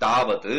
தாவத்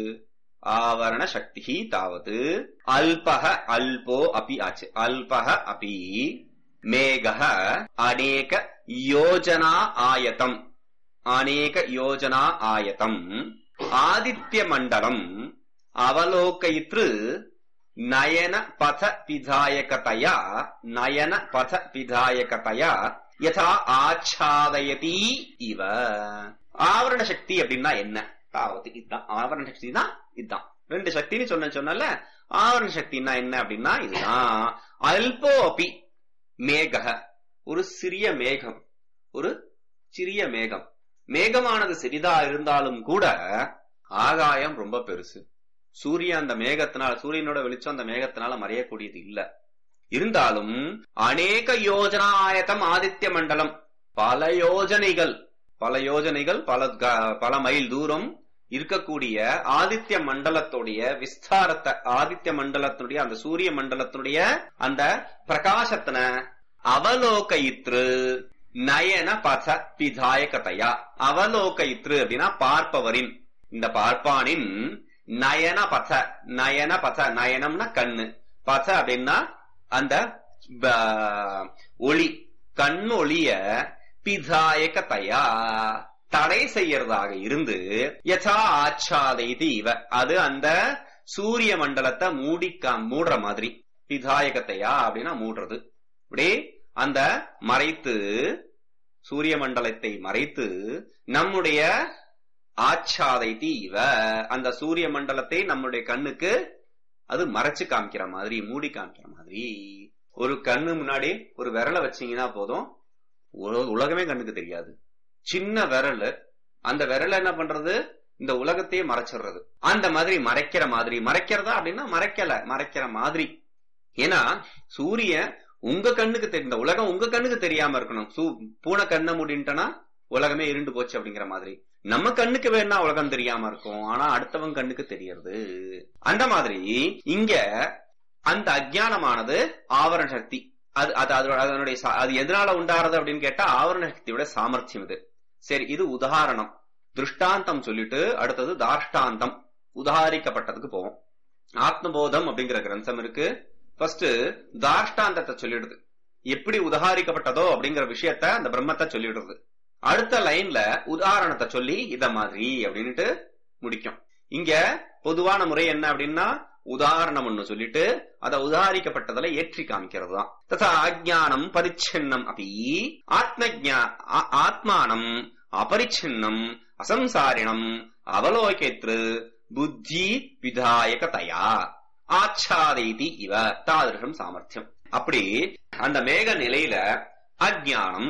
ஆவரண சக்தி தாவத் அல்பக அல்போ அபி ஆச்சு அல்பக அபி மேகः அநேக யோஜனா ஆயதம் அநேக யோஜனா ஆயதம் ஆதித்ய மண்டலம் அவலோகயித்ரு நயன பத பிதாயகதயா நயன பத பிதாயகதயா யதா ஆச்சாதயதி இவ ஆவரண சக்தி அப்படின்னா என்ன தாவது இதுதான் ஆவரண சக்தி தான் இதுதான் ரெண்டு சக்தின்னு சொன்ன சொன்னல ஆவரண சக்தினா என்ன அப்படின்னா இதுதான் அல்போ அபி மேக ஒரு சிறிய மேகம் ஒரு சிறிய மேகம் மேகமானது சிறிதா இருந்தாலும் கூட ஆகாயம் ரொம்ப பெருசு சூரியன் அந்த மேகத்தினால சூரியனோட வெளிச்சம் அந்த மேகத்தினால மறையக்கூடியது இல்ல இருந்தாலும் அநேக யோஜனா ஆயத்தம் ஆதித்ய மண்டலம் பல யோஜனைகள் பல யோஜனைகள் பல க- பல மைல் தூரம் இருக்கக்கூடிய ஆதித்ய மண்டலத்துடைய விஸ்தாரத்தை ஆதித்ய மண்டலத்தினுடைய அந்த சூரிய மண்டலத்தினுடைய அந்த பிரகாசத்தின அவலோகயித்ரு நயன பத பிதாயகதையா அவலோகயித்ரு அப்படின்னா பார்ப்பவரின் இந்த பார்ப்பானின் நயன பத நயன பத நயனம்னா கண்ணு பத அப்படின்னா அந்த ப- ஒளி கண் ஒளிய பிதாயகதையா தடை செய்யறதாக இருந்து யதா ஆச்சாதைதி இவ அது அந்த சூரிய மண்டலத்தை மூடிக்கா மூடுற மாதிரி பிதாயகத்தையா அப்படின்னா மூடுறது இப்படி அந்த மறைத்து சூரிய மண்டலத்தை மறைத்து நம்முடைய ஆச்சாதைதி இவ அந்த சூரிய மண்டலத்தை நம்முடைய கண்ணுக்கு அது மறைச்சு காமிக்கிற மாதிரி மூடி காமிக்கிற மாதிரி ஒரு கண்ணு முன்னாடி ஒரு விரலை வச்சீங்கன்னா போதும் உல- உலகமே கண்ணுக்கு தெரியாது சின்ன விரல் அந்த விரல் என்ன பண்றது இந்த உலகத்தையே மறைச்சிடுறது அந்த மாதிரி மறைக்கிற மாதிரி மறைக்கிறதா அப்படின்னா மறைக்கல மறைக்கிற மாதிரி ஏன்னா சூரியன் உங்க கண்ணுக்கு தெரி- இந்த உலகம் உங்க கண்ணுக்கு தெரியாம இருக்கணும் சூ பூனை கண்ணை மூடின்ட்டனா உலகமே இருண்டு போச்சு அப்படிங்கிற மாதிரி நம்ம கண்ணுக்கு வேணா உலகம் தெரியாம இருக்கும் ஆனா அடுத்தவன் கண்ணுக்கு தெரியறது அந்த மாதிரி இங்க அந்த அஜ்ஞானமானது ஆவரண சக்தி அது அது அதோட- அதனுடைய சா- அது எதனால உண்டாறது அப்படின்னு கேட்டா ஆவரண சக்தியோட சாமர்த்தியம் இது சரி இது உதாரணம் திருஷ்டாந்தம் சொல்லிட்டு அடுத்தது தாஷ்டாந்தம் உதாரிக்கப்பட்டதுக்கு போவோம் ஆத்மபோதம் அப்படிங்கிற கிரந்தம் இருக்கு ஃபர்ஸ்ட் தாஷ்டாந்தத்தை சொல்லிடுது எப்படி உதாரிக்கப்பட்டதோ அப்படிங்கிற விஷயத்த அந்த பிரம்மத்தை சொல்லிடுறது அடுத்த லைன்ல உதாரணத்தை சொல்லி இத மாதிரி அப்படின்னுட்டு முடிக்கும் இங்க பொதுவான முறை என்ன அப்படின்னா உதாரணம் ஒண்ணு சொல்லிட்டு அத உதாரிக்கப்பட்டதுல ஏற்றி காமிக்கிறது தான் ததா அஜானம் பரிச்சின்னம் அப்படி ஆத்மஜா ஆ- ஆத்மானம் அபரிச்சின்னம் அசம்சாரிணம் அவலோகித்ரு புத்தி விதாயகதயா ஆச்சாதைதி இவ தாதிருஷம் சாமர்த்தியம் அப்படி அந்த மேக நிலையில அஜ்ஞானம்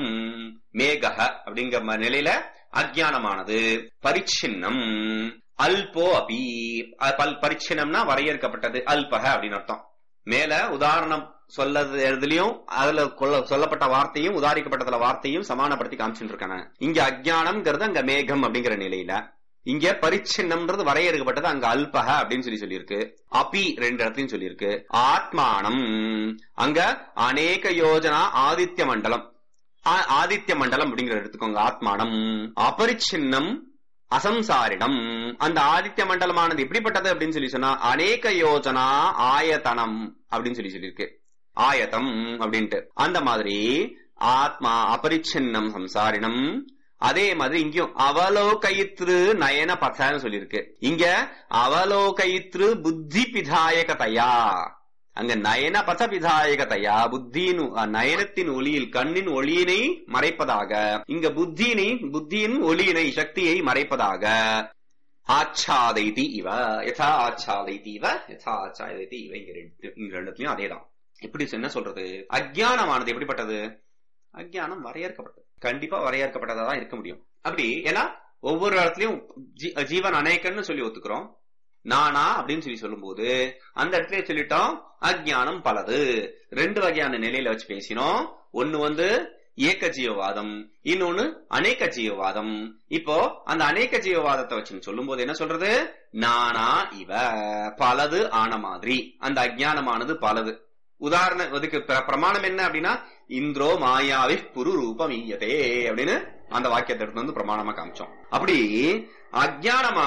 மேகஹ அப்படிங்கிற ம- நிலையில அஜ்ஞானமானது பரிச்சின்னம் அல்போ அபி அ- பல் பரிச்சின்னம்னா வரையறுக்கப்பட்டது அல்பக அப்படின்னு அர்த்தம் மேல உதாரணம் சொல்லது எதுலயும் அதுல கொள்ள- சொல்லப்பட்ட வார்த்தையும் உதாரிக்கப்பட்டதுல வார்த்தையும் சமானப்படுத்தி காமிச்சுட்டு இருக்காங்க இங்க அஜ்ஞானம்ங்கிறது அங்க மேகம் அப்படிங்கிற நிலையில இங்க பரிச்சின்னம்ன்றது வரையறுக்கப்பட்டது அங்க அல்பக அப்படின்னு சொல்லி சொல்லியிருக்கு அபி ரெண்டு இடத்துலயும் சொல்லியிருக்கு ஆத்மானம் அங்க அநேக யோஜனா ஆதித்ய மண்டலம் ஆ- ஆதித்ய மண்டலம் அப்படிங்கிற எடுத்துக்கோங்க ஆத்மானம் அபரிச்சின்னம் அசம்சாரிடம் அந்த ஆதித்ய மண்டலமானது எப்படிப்பட்டது அப்படின்னு சொல்லி சொன்னா அநேக யோஜனா ஆயத்தனம் அப்படின்னு சொல்லி சொல்லியிருக்கு ஆயத்தம் அப்படின்ட்டு அந்த மாதிரி ஆத்மா அபரிச்சின்னம் சம்சாரினம் அதே மாதிரி இங்கேயும் அவலோகயித்ரு நயன பதன்னு சொல்லியிருக்கு இங்க அவலோகயித்ரு புத்தி பிதாயகதையா அங்க நயன பத பிதாயகதையா புத்தியின் அஹ், நயனத்தின் ஒளியில் கண்ணின் ஒளியினை மறைப்பதாக இங்க புத்தியினை புத்தியின் ஒளியினை சக்தியை மறைப்பதாக ஆச்சாதைதி இவ யதா ஆச்சாதைதி இவ யதா ஆச்சாதைதி இவ இங்க ரெண்டு இங்க ரெண்டுலயும் அதேதான் எப்படி என்ன சொல்றது அஜ்ஞானமானது எப்படிப்பட்டது அஜ்ஞானம் வரையறுக்கப்பட்டது கண்டிப்பா வரையறுக்கப்பட்டதா தான் இருக்க முடியும் அப்படி ஏன்னா ஒவ்வொரு இடத்துலயும் ஜீ- ஜீவன் அநேகன்னு சொல்லி ஒத்துக்கிறோம் நானா அப்படின்னு சொல்லி சொல்லும்போது அந்த இடத்துல சொல்லிட்டோம் அஜ்ஞானம் பலது ரெண்டு வகையான நிலையில வச்சு பேசினோம் ஒன்னு வந்து ஏக ஜீவவாதம் இன்னொன்னு அநேக ஜீவவாதம் இப்போ அந்த அநேக ஜீவவாதத்தை வச்சு சொல்லும்போது என்ன சொல்றது நானா இவ பலது ஆன மாதிரி அந்த அஜ்ஞானமானது பலது உதாரணம் அதுக்கு பிர- பிரமாணம் என்ன அப்படின்னா இந்திரோ மாயாவி புரு ரூபம் ஈயதே அப்படின்னு அந்த வாக்கியத்தை எடுத்து வந்து பிரமாணமா காமிச்சோம் அப்படி அஜ்ஞானமா